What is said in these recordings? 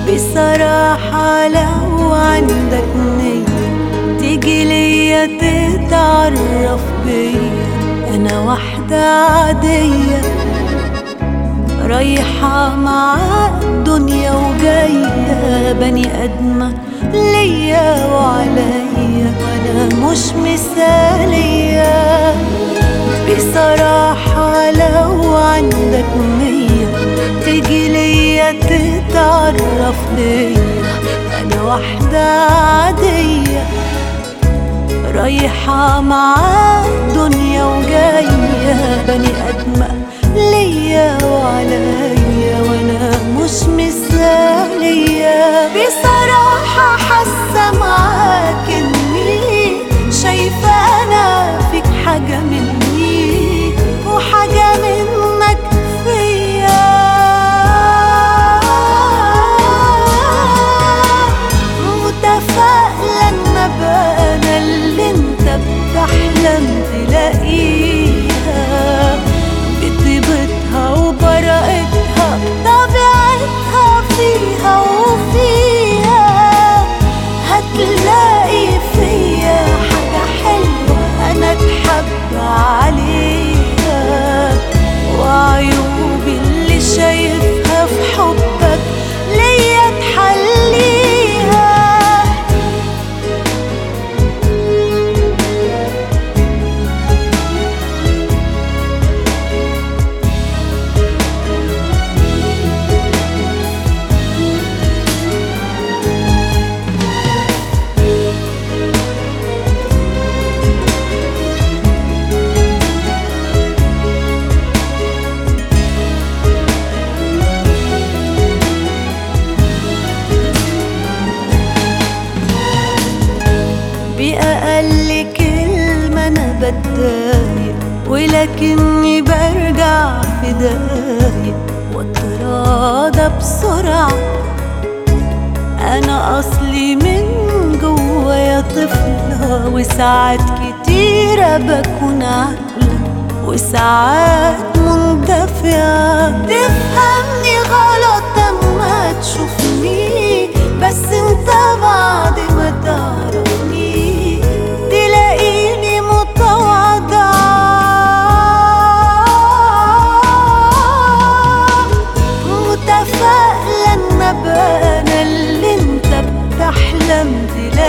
بصراحة لو عندك نية تيجي ليا تتعرف بيا أنا واحدة عادية رايحة مع الدنيا وجاية بني أدمة ليا وعليا وأنا مش مثالية بصراحة لو عندك نية تيجي ليا تتعرف بيا أنا واحدة عادية رايحة مع الدنيا وجاية بني أدمة ليا وعليا وأنا مش مثالية بصراحة حاسة معاك إني شايفة أنا فيك حاجة مني وحاجة منك فيا متفائلة إن أبقى أنا اللي أنت بتحلم تلاقيها بطيبتها وبراءتها بطبيعتها فيها وفيها هتلاقي فيا حاجة حلوة أنا اتحب عليها وعيوبي اللي شايفها في حبك ليا تحليها بأقل كلمة أنا بتضايق ولكني برجع في دقايق واتراضى بسرعة أنا أصلي من جوايا طفلة وساعات كتيرة بكون عاقلة وساعات مندفعة تفهمني غلط أما تشوفني بس انت بعد ما تعرفني تلاقيني متواضعة متفائلة ان ابقى انا اللي انت بتحلم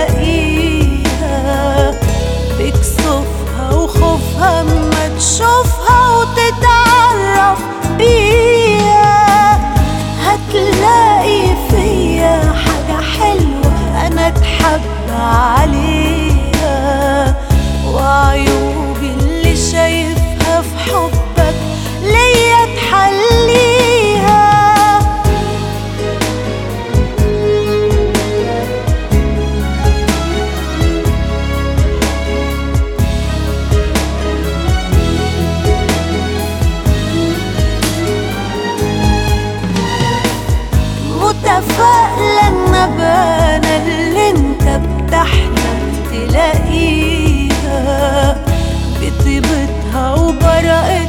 تلاقيها بكسوفها وخوفها اما تشوفها وتتعرف بيها هتلاقي فيا حاجة حلوة أنا اتحب عليها وعيوبي اللي شايفها في حبك ليا تحليها متفائلة ان ابقى انا اللي انت بتحلم تلاقيها بطيبتها وبراءتها